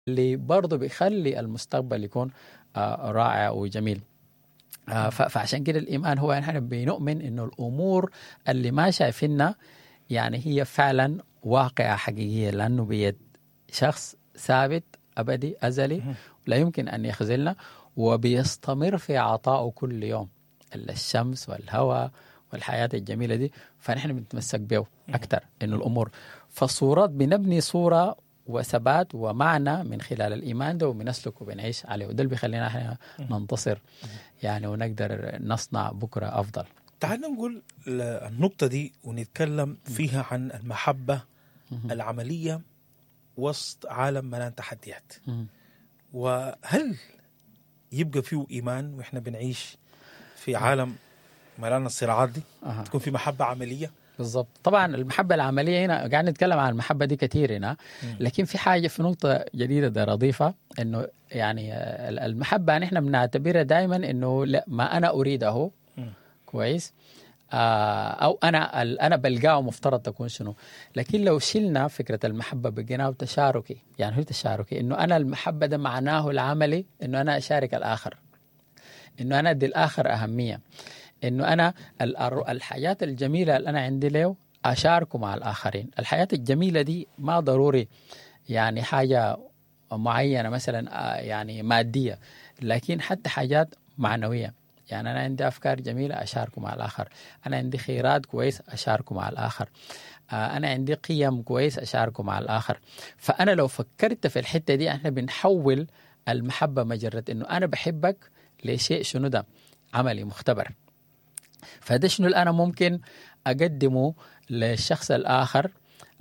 اللي برضه بيخلي المستقبل يكون آه، رائع وجميل آه، ف- فعشان كده الايمان هو نحن بنؤمن انه الامور اللي ما شايفينها يعني هي فعلا واقعه حقيقيه لانه بيد شخص ثابت ابدي ازلي لا يمكن ان يخذلنا وبيستمر في عطائه كل يوم الشمس والهواء والحياه الجميله دي فنحن بنتمسك به اكثر انه الامور فالصورات بنبني صوره وثبات ومعنى من خلال الايمان ده وبنسلك وبنعيش عليه وده اللي بيخلينا احنا ننتصر يعني ونقدر نصنع بكره افضل تعال نقول ل- النقطة دي ونتكلم فيها عن المحبة العملية وسط عالم ملان تحديات مم. وهل يبقى فيه إيمان وإحنا بنعيش في عالم ملان الصراعات دي أها. تكون في محبة عملية بالضبط طبعا المحبة العملية هنا قاعد نتكلم عن المحبة دي كثير هنا لكن في حاجة في نقطة جديدة ده أضيفها إنه يعني آه، المحبة نحن بنعتبرها دائما إنه لا ما أنا أريده مم. كويس آه أو أنا ال- أنا بلقاه مفترض تكون شنو لكن لو شلنا فكرة المحبة بقيناه تشاركي يعني هو تشاركي إنه أنا المحبة ده معناه العملي إنه أنا أشارك الآخر انه انا ادي الاخر اهميه انه انا ال- الحياه الجميله اللي انا عندي له اشاركه مع الاخرين الحياه الجميله دي ما ضروري يعني حاجه معينه مثلا آه، يعني ماديه لكن حتى حاجات معنويه يعني انا عندي افكار جميله اشاركه مع الاخر انا عندي خيرات كويس اشاركه مع الاخر آه، انا عندي قيم كويس اشاركه مع الاخر فانا لو فكرت في الحته دي احنا بنحول المحبه مجره انه انا بحبك لشيء شنو ده عملي مختبر فده شنو اللي انا ممكن اقدمه للشخص الاخر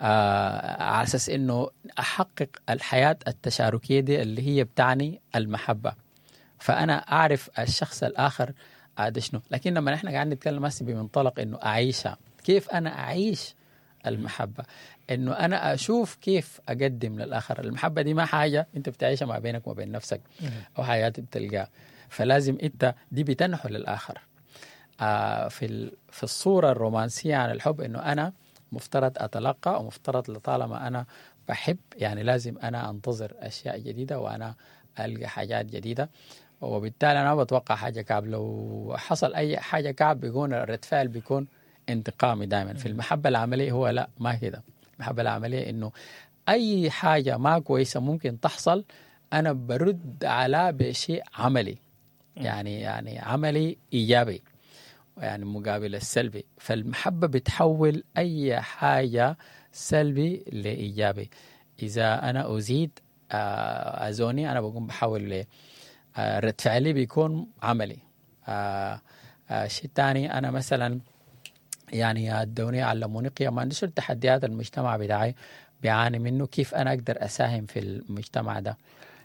آه على اساس انه احقق الحياه التشاركيه دي اللي هي بتعني المحبه فانا اعرف الشخص الاخر آه ده شنو لكن لما نحن قاعدين نتكلم هسه بمنطلق انه اعيشها كيف انا اعيش المحبه انه انا اشوف كيف اقدم للاخر المحبه دي ما حاجه انت بتعيشها ما بينك وما بين نفسك او حياه بتلقاها فلازم انت دي بتنحو للاخر آه في ال- في الصوره الرومانسيه عن الحب انه انا مفترض اتلقى ومفترض لطالما انا بحب يعني لازم انا انتظر اشياء جديده وانا القى حاجات جديده وبالتالي انا ما بتوقع حاجه كعب لو حصل اي حاجه كعب بيكون الرد فعل بيكون انتقامي دائما في المحبه العمليه هو لا ما كده المحبه العمليه انه اي حاجه ما كويسه ممكن تحصل انا برد على بشيء عملي يعني يعني عملي ايجابي يعني مقابل السلبي فالمحبه بتحول اي حاجه سلبي لايجابي اذا انا ازيد آه، اذوني انا بقوم بحول ل آه، رد فعلي بيكون عملي آه، آه، شيء ثاني انا مثلا يعني ادوني علموني قيم ما عنديش التحديات المجتمع بتاعي بيعاني منه كيف انا اقدر اساهم في المجتمع ده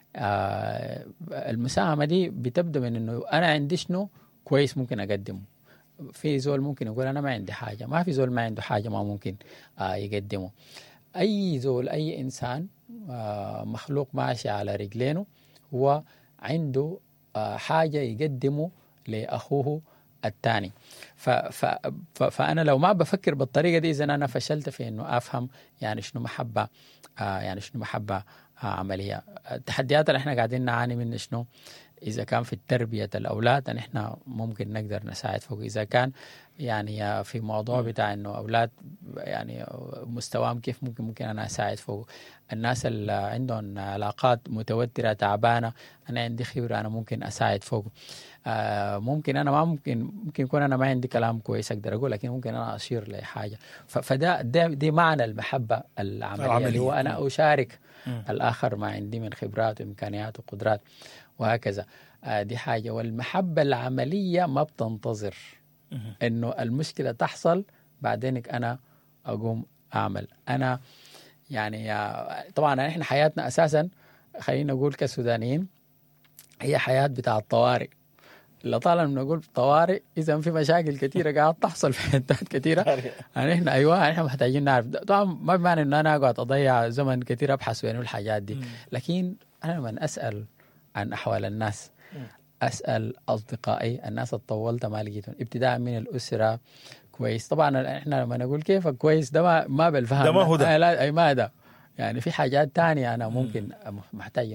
آه المساهمه دي بتبدا من انه انا عندي شنو كويس ممكن اقدمه في زول ممكن يقول انا ما عندي حاجه ما في زول ما عنده حاجه ما ممكن آه يقدمه اي زول اي انسان آه مخلوق ماشي على رجلينه هو عنده آه حاجه يقدمه لاخوه الثاني ف ف ف فانا لو ما بفكر بالطريقه دي اذا انا فشلت في انه افهم يعني شنو محبه آه يعني شنو محبه آه عمليه التحديات اللي احنا قاعدين نعاني منها شنو اذا كان في تربيه الاولاد ان احنا ممكن نقدر نساعد فوق اذا كان يعني في موضوع بتاع انه اولاد يعني مستواهم كيف ممكن ممكن انا اساعد فوق الناس اللي عندهم علاقات متوتره تعبانه انا عندي خبره انا ممكن اساعد فوق آه ممكن انا ما ممكن ممكن يكون انا ما عندي كلام كويس اقدر اقول لكن ممكن انا اشير لحاجه ف- فده ده دي معنى المحبه العمليه, العملية. اللي هو انا اشارك مم. الاخر ما عندي من خبرات وامكانيات وقدرات وهكذا آه دي حاجه والمحبه العمليه ما بتنتظر مم. انه المشكله تحصل بعدينك انا اقوم اعمل انا يعني آه، طبعا احنا حياتنا اساسا خلينا نقول كسودانيين هي حياه بتاع الطوارئ لطالما بنقول طوارئ اذا في مشاكل كثيره قاعد تحصل في حتات كثيره يعني احنا ايوه احنا محتاجين نعرف طبعا ما بمعنى انه انا اقعد اضيع زمن كثير ابحث وين الحاجات دي لكن انا لما اسال عن احوال الناس اسال اصدقائي الناس اللي طولت ما لقيتهم ابتداء من الاسره كويس طبعا احنا لما نقول كيفك كويس ده ما ما بالفهم ده ما هو ده. آه لا اي ما ده يعني في حاجات تانية انا ممكن محتاج